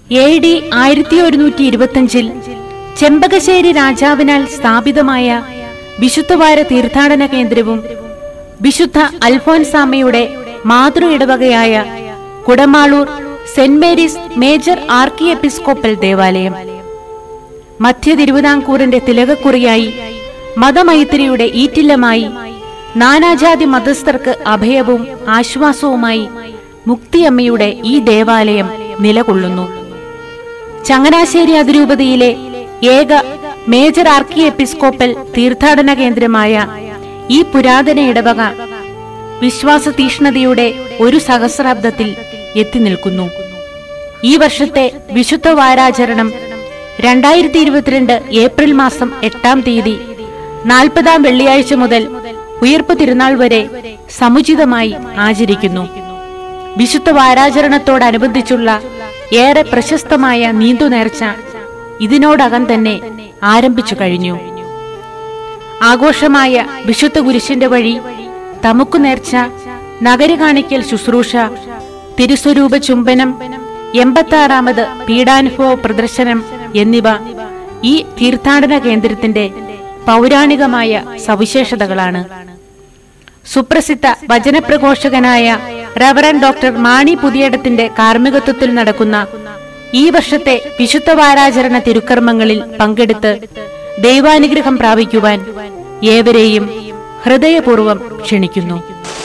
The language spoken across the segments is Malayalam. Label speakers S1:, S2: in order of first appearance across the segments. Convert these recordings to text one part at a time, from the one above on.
S1: എ ഡി ആയിരത്തി ഒരുന്നൂറ്റി ഇരുപത്തിയഞ്ചിൽ ചെമ്പകശ്ശേരി രാജാവിനാൽ സ്ഥാപിതമായ വിശുദ്ധവാര തീർത്ഥാടന കേന്ദ്രവും വിശുദ്ധ അൽഫോൻസാമയുടെ മാതൃ ഇടവകയായ Kudamaloor Saint Mary's major archiepiscopal ദേവാലയം മധ്യ തിരുവിതാംകൂറിന്റെ തിലകക്കുറിയായി മതമൈത്രിയുടെ ഈറ്റില്ലമായി നാനാജാതി മതസ്ഥർക്ക് അഭയവും ആശ്വാസവുമായി മുക്തിയമ്മയുടെ ഈ ദേവാലയം നിലകൊള്ളുന്നു ചങ്ങനാശ്ശേരി അതിരൂപതയിലെ ഏക മേജർ ആർക്കി എപ്പിസ്കോപ്പൽ തീർത്ഥാടന കേന്ദ്രമായ ഈ പുരാതന ഇടവക വിശ്വാസ തീഷ്ണതയുടെ ഒരു സഹസ്രാബ്ദത്തിൽ എത്തി നിൽക്കുന്നു ഈ വർഷത്തെ വിശുദ്ധ വാരാചരണം രണ്ടായിരത്തി ഇരുപത്തിരണ്ട് ഏപ്രിൽ മാസം എട്ടാം തീയതി നാൽപ്പതാം വെള്ളിയാഴ്ച മുതൽ ഉയർപ്പ് തിരുനാൾ വരെ സമുചിതമായി ആചരിക്കുന്നു വിശുദ്ധ വാരാചരണത്തോടനുബന്ധിച്ചുള്ള ഏറെ പ്രശസ്തമായ നീന്തുനേർച്ച ഇതിനോടകം തന്നെ ആരംഭിച്ചു കഴിഞ്ഞു ആഘോഷമായ വിശുദ്ധ കുരിശിന്റെ വഴി തമുക്കു നേർച്ച നഗര കാണിക്കൽ ശുശ്രൂഷ തിരുസ്വരൂപ ചുംബനം എൺപത്താറാമത് പീഡാനുഭവ പ്രദർശനം എന്നിവ ഈ തീർത്ഥാടന കേന്ദ്രത്തിന്റെ പൗരാണികമായ സവിശേഷതകളാണ് സുപ്രസിദ്ധ വചനപ്രഘോഷകനായ റവറൻ ഡോക്ടർ മാണി പുതിയടത്തിന്റെ കാർമ്മികത്വത്തിൽ നടക്കുന്ന ഈ വർഷത്തെ വിശുദ്ധ വാരാചരണ തിരുക്കർമ്മങ്ങളിൽ പങ്കെടുത്ത് ദൈവാനുഗ്രഹം പ്രാപിക്കുവാൻ ഏവരെയും ഹൃദയപൂർവ്വം ക്ഷണിക്കുന്നു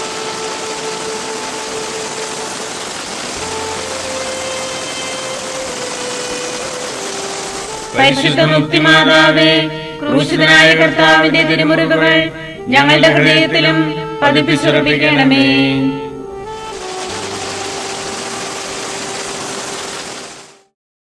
S2: പരിശുദ്ധ മുക്തിമാതാവേ ക്രൂശിതനായ കർത്താവിന്റെ തിരുമുറിവുകൾ ഞങ്ങളുടെ ഹൃദയത്തിലും പതിപ്പിച്ചുറപ്പിക്കണമേ